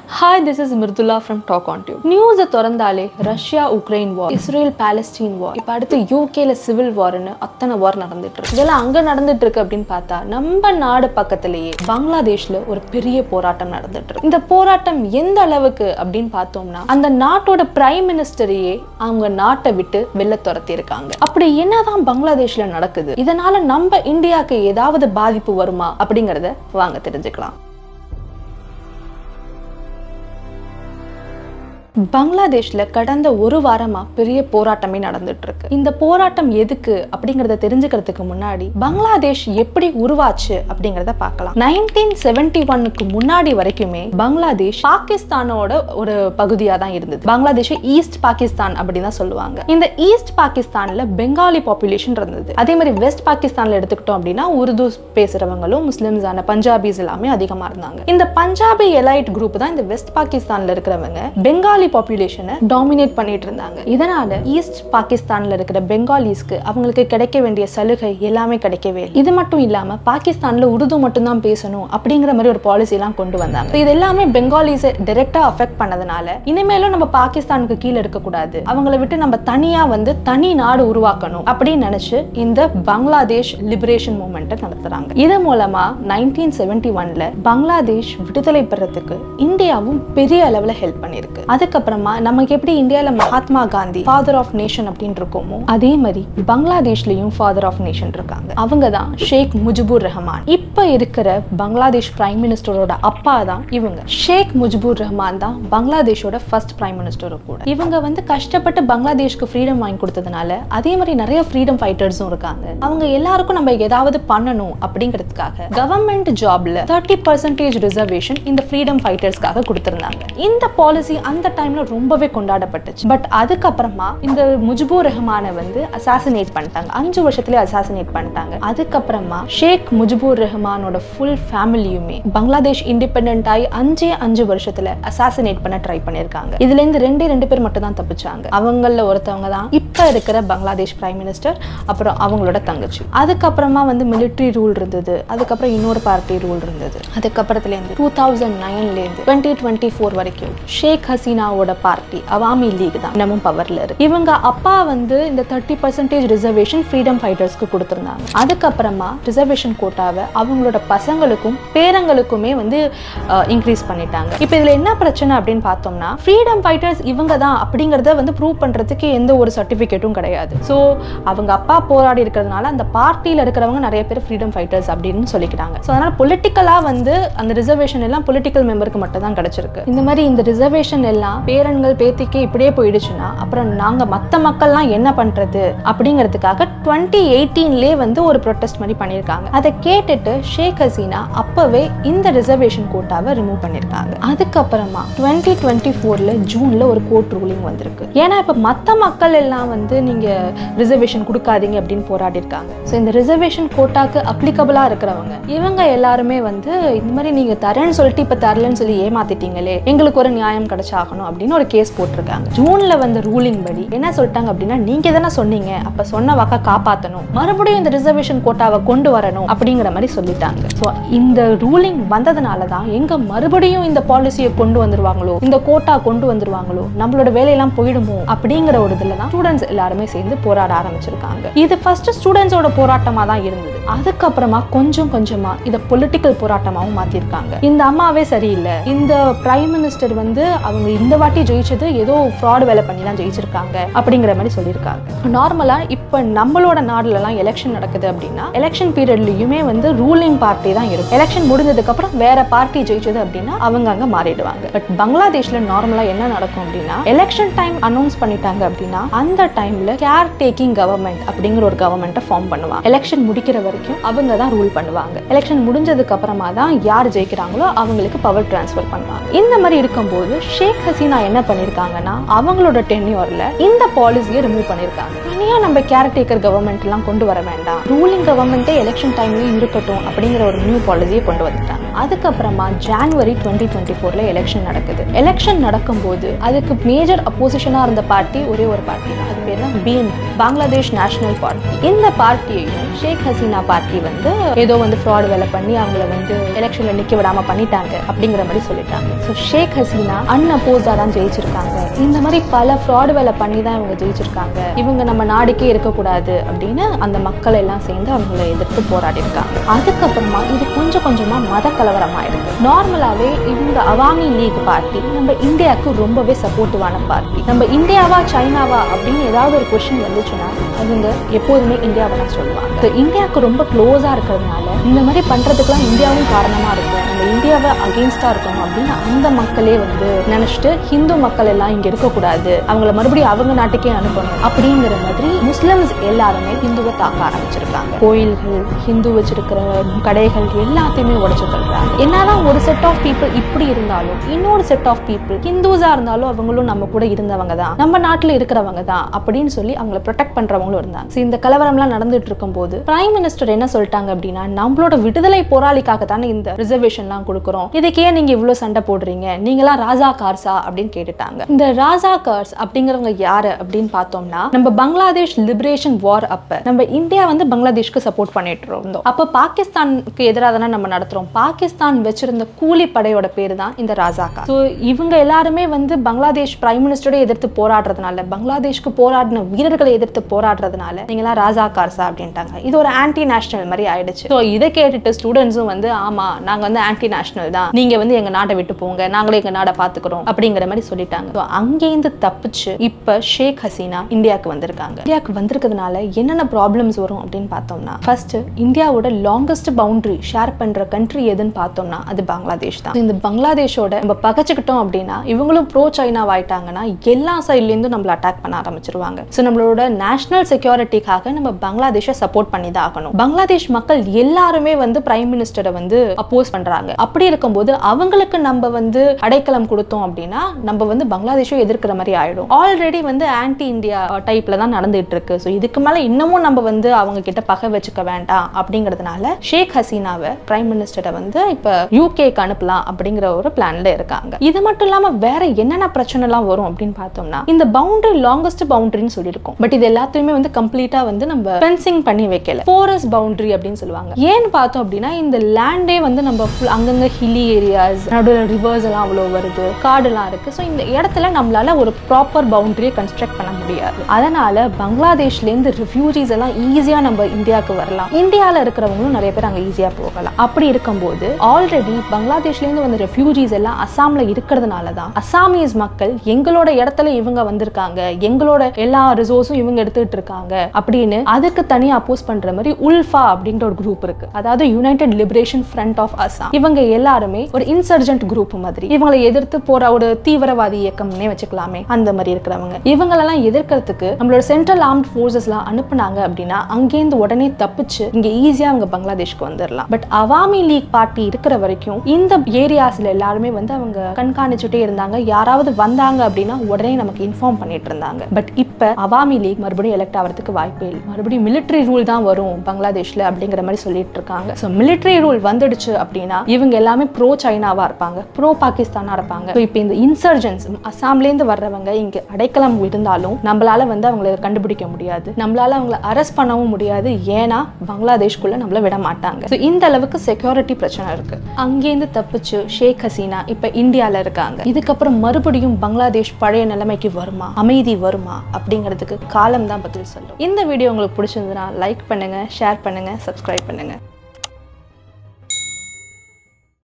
hi this is Mirdula from Talk on Tube நியூஸை திறந்தாலே Russia Ukraine war Israel Palestine war இப்போ அடுத்து யூகேல சிவில் வார்னு அத்தனை வார் நடந்துட்டு இருக்கு இதெல்லாம் அங்க நடந்துட்டு இருக்கு அப்படின்னு பார்த்தா நம்ம நாடு பக்கத்திலேயே பங்களாதேஷ்ல ஒரு பெரிய போராட்டம் நடந்துட்டு இருக்கு இந்த போராட்டம் எந்த அளவுக்கு அப்படின்னு பார்த்தோம்னா அந்த நாட்டோட பிரைம் மினிஸ்டரையே அவங்க நாட்டை விட்டு வெளில துரத்தி இருக்காங்க அப்படி என்னதான் பங்களாதேஷ்ல நடக்குது இதனால நம்ம இந்தியாவுக்கு ஏதாவது பாதிப்பு வருமா அப்படிங்கறத வாங்க தெரிஞ்சுக்கலாம் பங்களாதேஷ்ல கடந்த ஒரு வாரமா பெரிய போராட்டமே நடந்துட்டு இருக்கு இந்த போராட்டம் எதுக்கு அப்படிங்கறத தெரிஞ்சுக்கிறதுக்கு முன்னாடி பங்களாதேஷ் எப்படி உருவாச்சு அப்படிங்கறத பார்க்கலாம் நைன்டீன் செவன்டி ஒன்னுக்கு முன்னாடி வரைக்குமே பங்களாதேஷ் பாகிஸ்தானோட ஒரு பகுதியா தான் இருந்தது பங்களாதேஷ் ஈஸ்ட் பாகிஸ்தான் அப்படின்னு தான் சொல்லுவாங்க இந்த ஈஸ்ட் பாகிஸ்தான்ல பெங்காலி பாப்புலேஷன் இருந்தது அதே மாதிரி வெஸ்ட் பாகிஸ்தான்ல எடுத்துக்கிட்டோம் அப்படின்னா உருது பேசுறவங்களும் முஸ்லிம்ஸான பஞ்சாபிஸ் எல்லாமே அதிகமா இருந்தாங்க இந்த பஞ்சாபி எலைட் குரூப் தான் இந்த வெஸ்ட் பாகிஸ்தான்ல இருக்கிறவங்க பெங்காலி பாப்புலேஷனை டாமினேட் பண்ணிட்டு இருந்தாங்க இதனால ஈஸ்ட் பாகிஸ்தான்ல இருக்கிற பெங்காலிஸ்க்கு அவங்களுக்கு கிடைக்க வேண்டிய சலுகை எல்லாமே கிடைக்கவே இல்லை இது மட்டும் இல்லாம பாகிஸ்தான்ல உருது மட்டும் தான் பேசணும் அப்படிங்கிற மாதிரி ஒரு பாலிசி எல்லாம் கொண்டு வந்தாங்க So இது எல்லாமே பெங்காலிஸை டைரக்டா அஃபெக்ட் பண்ணதுனால இனிமேலும் நம்ம பாகிஸ்தானுக்கு கீழே இருக்கக்கூடாது அவங்கள விட்டு நம்ம தனியா வந்து தனி நாடு உருவாக்கணும் அப்படின்னு நினைச்சு இந்த பங்களாதேஷ் லிபரேஷன் மூமெண்ட்டை நடத்துறாங்க இது மூலமா நைன்டீன் செவன்டி ஒன்ல பங்களாதேஷ் விடுதலை பெறத்துக்கு இந்தியாவும் பெரிய அளவுல ஹெல்ப் பண்ணிருக்கு அதுக்கப்புறமா நமக்கு எப்படி இந்தியால Mahatma Gandhi father of nation அப்படின்னு இருக்கோமோ அதே மாதிரி பங்களாதேஷ்லயும் ஃபாதர் ஆஃப் நேஷன் இருக்காங்க அவங்க தான் ஷேக் முஜிபுர் ரஹ்மான் இப்ப இருக்கிற பங்களாதேஷ் பிரைம் மினிஸ்டரோட அப்பா தான் இவங்க ஷேக் முஜிபுர் ரஹ்மான் தான் பங்களாதேஷோட ஃபர்ஸ்ட் பிரைம் மினிஸ்டரும் கூட இவங்க வந்து கஷ்டப்பட்டு பங்களாதேஷ்க்கு ஃப்ரீடம் வாங்கி கொடுத்ததுனால அதே மாதிரி நிறைய ஃப்ரீடம் ஃபைட்டர்ஸும் இருக்காங்க அவங்க எல்லாருக்கும் நம்ம ஏதாவது பண்ணணும் அப்படிங்கிறதுக்காக கவர்மெண்ட் ஜாப்ல தேர்ட்டி பர்சன்டேஜ் ரிசர்வேஷன் இந்த ஃப்ரீடம் ஃபைட்டர்ஸ்க்காக கொடுத்திருந்தாங்க இந்த பாலிசி அந்த டைம்ல ரொம்பவே கொண்டாடப்பட்டுச்சு பட் அதுக்கப்புறமா இந்த முஜிபுர் ரஹ்மானை வந்து அசாசினேட் பண்ணிட்டாங்க அஞ்சு வருஷத்துல அசாசினேட் பண்ணிட்டாங்க அதுக்கப்புறமா ஷேக் முஜிபுர் ரஹ்மானோட ஃபுல் ஃபேமிலியுமே பங்களாதேஷ் இண்டிபெண்ட் ஆகி அஞ்சே அஞ்சு வருஷத்துல அசாசினேட் பண்ண ட்ரை பண்ணிருக்காங்க இதுல இருந்து ரெண்டே ரெண்டு பேர் மட்டும் தான் தப்பிச்சாங்க அவங்கள ஒருத்தவங்க தான் இப்ப இருக்கிற பங்களாதேஷ் பிரைம் மினிஸ்டர் அப்புறம் அவங்களோட தங்கச்சி அதுக்கப்புறமா வந்து மிலிட்ரி ரூல் இருந்தது அதுக்கப்புறம் இன்னொரு பார்ட்டி ரூல் இருந்தது அதுக்கப்புறத்துல இருந்து டூ தௌசண்ட் நைன்ல இருந்து டுவெண்ட்டி டுவெண்ட்டி ஃபோர் வரைக்கும் ஷேக் ஹசீனாவோட பார்ட்டி அவாமி லீக் தான் இன்னமும் பவர்ல இருக்கு இவங்க அப்பா வந்து இந்த தேர்ட்டி பர்சன்டேஜ் ரிசர்வேஷன் ஃப்ரீடம் ஃபைட்டர்ஸ்க்கு கொடுத்துருந்தாங்க அதுக்கப்புறமா ரிசர்வேஷன் கோட்டாவை அவங்களோட பசங்களுக்கும் பேரங்களுக்குமே வந்து இன்க்ரீஸ் பண்ணிட்டாங்க இப்போ இதுல என்ன பிரச்சனை அப்படின்னு பார்த்தோம்னா ஃப்ரீடம் ஃபைட்டர்ஸ் இவங்க தான் அப்படிங்கறத வந்து ப்ரூவ் பண்றதுக்கு எந்த ஒரு சர்டிஃபிகேட்டும் கிடையாது ஸோ அவங்க அப்பா போராடி இருக்கிறதுனால அந்த பார்ட்டியில இருக்கிறவங்க நிறைய பேர் ஃப்ரீடம் ஃபைட்டர்ஸ் அப்படின்னு சொல்லிக்கிறாங்க ஸோ அதனால பொலிட்டிக்கலா வந்து அந்த ரிசர்வேஷன் எல்லாம் பொலிட்டிக்கல் மெம்பருக்கு மட்டும் தான் கிடைச்சிருக்கு இந்த மாதிரி இந்த ரிசர்வேஷன் எல்லாம் பேரன்கள் பேத்திக்கு இப்படியே போயிடுச்சுன்னா அப்புறம் நாங்க மத்த மக்கள்லாம் என்ன பண்றது அப்படிங்கிறதுக்காக டுவெண்ட்டி எயிட்டீன்லேயே வந்து ஒரு ப்ரொட்டஸ்ட் மாதிரி பண்ணியிருக்காங்க அதை கேட்டுட்டு ஷேக் ஹசீனா அப்பவே இந்த ரிசர்வேஷன் கோட்டாவை ரிமூவ் பண்ணியிருக்காங்க அதுக்கப்புறமா டுவெண்ட்டி டுவெண்ட்டி ஃபோர்ல ஜூன்ல ஒரு கோர்ட் ரூலிங் வந்திருக்கு ஏன்னா இப்ப மத்த மக்கள் எல்லாம் வந்து நீங்க ரிசர்வேஷன் கொடுக்காதீங்க அப்படின்னு போராடி இருக்காங்க ஸோ இந்த ரிசர்வேஷன் கோட்டாக்கு அப்ளிகபிளா இருக்கிறவங்க இவங்க எல்லாருமே வந்து இந்த மாதிரி நீங்க தரேன்னு சொல்லிட்டு இப்ப தரலன்னு சொல்லி ஏமாத்திட்டீங்களே எங்களுக்கு ஒரு நியாயம் கிடைச்சாகணும் அப்படின்னு ஒரு கேஸ் போட்டிருக்காங்க ஜூன்ல வந்த ரூலிங் படி என்ன சொல்லிட்டாங்க அப்படின்னா நீங்க தானே சொன்னீங்க அப்ப சொன்ன வாக்க காப்பாத்தணும் மறுபடியும் இந்த ரிசர்வேஷன் கோட்டாவை கொண்டு வரணும் அப்படிங்கிற மாதிரி சொல்லிட்டாங்க ஸோ இந்த ரூலிங் வந்ததுனால தான் எங்க மறுபடியும் இந்த பாலிசியை கொண்டு வந்துருவாங்களோ இந்த கோட்டா கொண்டு வந்துருவாங்களோ நம்மளோட வேலையெல்லாம் போயிடுமோ அப்படிங்கிற ஒரு இதுல தான் ஸ்டூடெண்ட்ஸ் எல்லாருமே சேர்ந்து போராட ஆரம்பிச்சிருக்காங்க இது ஃபர்ஸ்ட் ஸ்டூடெண்ட்ஸோட போராட்டமா தான் இருந்தது அதுக்கப்புறமா கொஞ்சம் கொஞ்சமா இதை பொலிட்டிக்கல் போராட்டமாவும் மாத்திருக்காங்க இந்த அம்மாவே சரியில்லை இந்த பிரைம் மினிஸ்டர் வந்து அவங்க இந்த வாட்டி ஜெயிச்சது ஏதோ ஃப்ராட் வேலை பண்ணி தான் ஜெயிச்சிருக்காங்க அப்படிங்கிற மாதிரி சொல்லியிருக்காங்க நார்மலா இப்ப நம்மளோட நாடுல எல்லாம் எலெக்ஷன் நடக்குது அப்படின்னா எலெக்ஷன் பீரியட்லயுமே வந்து ரூலிங் பார்ட்டி தான் இருக்கும் எலெக்ஷன் முடிஞ்சதுக்கு அப்புறம் வேற பார்ட்டி ஜெயிச்சது அப்படின்னா அவங்க அங்க மாறிடுவாங்க பட் பங்களாதேஷ்ல நார்மலா என்ன நடக்கும் அப்படின்னா எலெக்ஷன் டைம் அனௌன்ஸ் பண்ணிட்டாங்க அப்படின்னா அந்த டைம்ல கேர் டேக்கிங் கவர்மெண்ட் அப்படிங்கிற ஒரு கவர்மெண்ட்டை ஃபார்ம் பண்ணுவாங்க எலெக்ஷன் முடிக்கிற வரைக்கும் அவங்க தான் ரூல் பண்ணுவாங்க எலெக்ஷன் முடிஞ்சதுக்கு அப்புறமா தான் யார் ஜெயிக்கிறாங்களோ அவங்களுக்கு பவர் டிரான்ஸ்ஃபர் பண்ணுவாங்க இந்த மாதிரி இருக்கும்போது ஷேக் ஹசீனா என்ன பண்ணிருக்காங்கன்னா அவங்களோட டென்யூர்ல இந்த பாலிசியை ரிமூவ் பண்ணிருக்காங்க தனியா நம்ம கேர்டேக்கர் கவர்மெண்ட் எல்லாம் கொண்டு வர வேண்டாம் ரூலிங் கவர்மெண்ட்டே எலெக்ஷன் டைம்லயும் இருக்கட்டும் அப்படிங்கிற ஒரு நியூ பாலிசியை கொண்டு வந்துட்டாங்க அதுக்கப்புறமா ஜான்வரி டுவெண்ட்டி டுவெண்ட்டி ஃபோர்ல எலெக்ஷன் நடக்குது எலெக்ஷன் நடக்கும்போது அதுக்கு மேஜர் அப்போசிஷனா இருந்த பார்ட்டி ஒரே ஒரு பார்ட்டி தான் அது பேர் தான் பிஎன்பி பங்களாதேஷ் நேஷனல் பார்ட்டி இந்த பார்ட்டியையும் ஷேக் ஹசீனா பார்ட்டி வந்து ஏதோ வந்து ஃப்ராட் வேலை பண்ணி அவங்கள வந்து எலெக்ஷன்ல நிக்க விடாம பண்ணிட்டாங்க அப்படிங்கிற மாதிரி சொல்லிட்டாங்க ஸோ ஷேக் ஹசீனா அன்அப்போஸ்டா தான் ஜெயிச்சிருக்காங்க இந்த மாதிரி பல ஃப்ராட் வேலை பண்ணி தான் இவங்க ஜெயிச்சிருக்காங்க இவங்க நம்ம நாடுக்கே இருக்கக்கூடாது அப்படின்னு அந்த மக்கள் எல்லாம் சேர்ந்து அவங்களை எதிர்த்து போராடி இருக்காங்க அதுக்கப்புறமா இது கொஞ்சம் கொஞ்சமா மத கலவரமாயிருக்கு நார்மலாவே இவங்க அவாமி லீக் பார்ட்டி நம்ம இந்தியாவுக்கு ரொம்பவே சப்போர்ட்டிவான பார்ட்டி நம்ம இந்தியாவா சைனாவா அப்படின்னு ஏதாவது ஒரு கொஸ்டின் வந்துச்சுன்னா அவங்க எப்போதுமே இந்தியாவை தான் சொல்லுவாங்க So, இந்தியாவுக்கு ரொம்ப க்ளோஸா இருக்கிறதுனால இந்த மாதிரி பண்றதுக்கெல்லாம் இந்தியாவும் காரணமா இருக்கும் நம்ம இந்தியாவை அகெயின்ஸ்டா இருக்கணும் அப்படின்னு அந்த மக்களே வந்து நினைச்சிட்டு ஹிந்து மக்கள் எல்லாம் இங்க இருக்கக்கூடாது அவங்கள மறுபடியும் அவங்க நாட்டுக்கே அனுப்பணும் அப்படிங்கிற மாதிரி முஸ்லிம்ஸ் எல்லாருமே ஹிந்துவை தாக்க ஆரம்பிச்சிருக்காங்க கோயில்கள் ஹிந்து வச்சிருக்கிற கடைகள் எல்லாத்தையுமே உடைச்சு தள்ளுறாங்க என்னதான் ஒரு செட் ஆஃப் பீப்புள் இப்படி இருந்தாலும் இன்னொரு செட் ஆஃப் பீப்புள் ஹிந்துஸா இருந்தாலும் அவங்களும் நம்ம கூட இருந்தவங்க தான் நம்ம நாட்டுல இருக்கிறவங்க தான் அப்படின்னு சொல்லி அவங்கள ப்ரொடெக்ட் பண்றவங்களும் இருந்தாங்க So, இந்த கலவரம்லாம் நடந்துட்டு இருக்கும்போது பிரைம் மினிஸ்டர் என்ன சொல்லிட்டாங்க அப்படின்னா நம்மளோட விடுதலை போராளிக்காக தானே இந்த ரிசர்வேஷன்லாம் கொடுக்குறோம் இதுக்கே நீங்க இவ்வளவு சண்டை போடுறீங்க நீங்களாம் ராஜா கார்ஸா அப்படின்னு கேட்டுட்டாங்க இந்த ராஜா கார்ஸ் அப்படிங்கிறவங்க யாரு அப்படின்னு பார்த்தோம்னா நம்ம பங்களாதேஷ் லிபரேஷன் வார் அப்ப நம்ம இந்தியா வந்து பங்களாதேஷ்க்கு சப்போர்ட் பண்ணிட்டு இருந்தோம் அப்ப பாகிஸ்தானுக்கு எதிராக தானே நம்ம நடத்துறோம் பாகிஸ்தான் வச்சிருந்த கூலி படையோட பேர் தான் இந்த ராஜா கார் ஸோ இவங்க எல்லாருமே வந்து பங்களாதேஷ் பிரைம் மினிஸ்டரோட எதிர்த்து போராடுறதுனால பங்களாதேஷ்க்கு போராடின வீரர்களை எதிர்த்து போராடுறதுனால நீங்களாம் ராஜா கார்ஸா அப்படின்ட்டாங்க இது ஒரு ஆன்டி நேஷனல் மாதிரி ஆயிடுச்சு ஸோ இதை கேட்டுட்டு ஸ்டூடெண்ட்ஸும் வந்து ஆமா நாங்க வந்து ஆன்டி நேஷனல் தான் நீங்க வந்து எங்க நாட்டை விட்டு போங்க நாங்களே எங்க நாடை பாத்துக்கிறோம் அப்படிங்கிற மாதிரி சொல்லிட்டாங்க So, அங்கேருந்து தப்பிச்சு இப்ப ஷேக் ஹசீனா இந்தியாவுக்கு வந்திருக்காங்க இந்தியாவுக்கு வந்திருக்கிறதுனால என்னென்ன ப்ராப்ளம்ஸ் வரும் அப்படின்னு பார்த்தோம்னா ஃபர்ஸ்ட் இந்தியாவோட லாங்கஸ்ட் பவுண்டரி ஷேர் பண்ற கண்ட்ரி எதுன்னு பார்த்தோம்னா அது பங்களாதேஷ் தான் இந்த பங்களாதேஷோட நம்ம பகச்சுக்கிட்டோம் அப்படின்னா இவங்களும் ப்ரோ சைனா ஆயிட்டாங்கன்னா எல்லா சைட்லேருந்தும் நம்மள அட்டாக் பண்ண ஆரம்பிச்சிருவாங்க ஸோ நம்மளோட நேஷனல் செக்யூரிட்டிக்காக நம்ம பங்களாதேஷை சப்போர்ட் பண்ணி தான் ஆகணும் பங்களாதேஷ் மக்கள் எல்லாருமே வந்து பிரைம் மினிஸ்டரை வந்து அப்போஸ் பண்றாங்க அப்படி இருக்கும்போது அவங்களுக்கு நம்ம வந்து அடைக்கலம் கொடுத்தோம் அப்படின்னா நம்ம வந்து பங்களாதேஷும் எதிர்க்கிற மாதிரி ஆயிடும் ஆல்ரெடி வந்து ஆன்டி இந்தியா டைப்ல தான் நடந்துட்டு இருக்கு ஸோ இதுக்கு மேல இன்னமும் நம்ம வந்து அவங்க கிட்ட பகை வச்சுக்க வேண்டாம் அப்படிங்கிறதுனால ஷேக் ஹசீனாவை பிரைம் மினிஸ்டரை வந்து இப்ப யூகேக்கு அனுப்பலாம் அப்படிங்கிற ஒரு பிளான்ல இருக்காங்க இது மட்டும் இல்லாம வேற என்னென்ன பிரச்சனை எல்லாம் வரும் அப்படின்னு பார்த்தோம்னா இந்த பவுண்டரி லாங்கஸ்ட் பவுண்டரின்னு சொல்லியிருக்கோம் பட் இது எல்லாத்தையுமே வந்து கம்ப்ளீட்டா வந்து நம்ம ஃபென்சிங் பண்ணி வைக்கல ஃபாரஸ்ட் பவுண்டரி அப்படின்னு சொல்லுவாங்க ஏன்னு பார்த்தோம் அப்படின்னா இந்த லேண்டே வந்து நம்ம full அங்கங்க ஹில்லி ஏரியாஸ் நடுவில் ரிவர்ஸ் எல்லாம் அவ்வளோ வருது காடுலாம் இருக்கு ஸோ இந்த இடத்துல நம்மளால ஒரு ப்ராப்பர் பவுண்டரியை கன்ஸ்ட்ரக்ட் பண்ண முடியாது அதனால பங்களாதேஷ்லேருந்து ரிஃப்யூஜிஸ் எல்லாம் ஈஸியா நம்ம இந்தியாவுக்கு வரலாம் இந்தியாவில் இருக்கிறவங்களும் நிறைய பேர் அங்கே ஈஸியா போகலாம் அப்படி இருக்கும்போது ஆல்ரெடி பங்களாதேஷ்லேருந்து வந்த ரெஃப்யூஜிஸ் எல்லாம் அஸ்ஸாம்ல இருக்கிறதுனால தான் அஸ்ஸாமீஸ் மக்கள் எங்களோட இடத்துல இவங்க வந்திருக்காங்க எங்களோட எல்லா ரிசோர்ஸும் இவங்க எடுத்துட்டு இருக்காங்க அப்படின்னு அதுக்கு தனியா அப்போஸ் பண்ற மாதிரி உல்ஃபா அப்படின்ற ஒரு குரூப் இருக்கு அதாவது United Liberation Front of Assam இவங்க எல்லாருமே ஒரு இன்சர்ஜென்ட் குரூப் மாதிரி இவங்களை எதிர்த்து போற ஒரு தீவிரவாதி இயக்கம்னே வச்சுக்கலாமே அந்த மாதிரி இருக்கிறவங்க இவங்களெல்லாம் எதிர்க்கிறதுக்கு நம்மளோட சென்ட்ரல் ஆர்ம்ட் ஃபோர்ஸஸ்லாம் அனுப்புனாங்க அப்படின்னா அங்கேருந்து உடனே தப்பிச்சு இங்க ஈஸியா அவங்க பங்களாதேஷ்க்கு வந்துடலாம் பட் அவாமி லீக் பார்ட்டி இருக்கிற வரைக்கும் இந்த ஏரியாஸ்ல எல்லாருமே வந்து அவங்க கண்காணிச்சுட்டே இருந்தாங்க யாராவது வந்தாங்க அப்படின்னா உடனே நமக்கு இன்ஃபார்ம் பண்ணிட்டு இருந்தாங்க பட் இப்ப அவாமி லீக் மறுபடியும் எலெக்ட் ஆகிறதுக்கு வாய்ப்பே இல்லை மறுபடியும் மிலிட்டரி ரூல் தான் வரும் பங்களாதேஷ்ல அப்படிங்கிற மாதிரி சொல்லிட்டு இருக்காங்க ஸோ மிலிட்டரி ரூல் வந்துடுச்சு அப்படின்னா இவங்க எல்லாமே ப்ரோ சைனாவா இருப்பாங்க ப்ரோ பாகிஸ்தானா இருப்பாங்க ஸோ இப்போ இந்த இன்சர்ஜென்ஸ் அசாம்லேருந்து வர்றவங்க இங்க அடைக்கலம் இருந்தாலும் நம்மளால வந்து அவங்கள கண்டுபிடிக்க முடியாது நம்மளால அவங்கள அரெஸ்ட் பண்ணவும் முடியாது ஏன்னா பங்களாதேஷ்குள்ள நம்மள விட மாட்டாங்க ஸோ இந்த அளவுக்கு செக்யூரிட்டி பிரச்சனை இருக்கு அங்கேருந்து தப்பிச்சு ஷேக் ஹசீனா இப்ப இந்தியால இருக்காங்க இதுக்கப்புறம் மறுபடியும் பங்களாதேஷ் பழைய நிலைமைக்கு வருமா அமைதி வருமா அப்படிங்கிறதுக்கு காலம் தான் பதில் சொல்லும் இந்த வீடியோ உங்களுக்கு பிடிச்சிருந்ததுன்னா லைக் பண்ணுங்க ஷேர் பண்ணுங்க சப்ஸ்கிரைப் பண்ணுங்க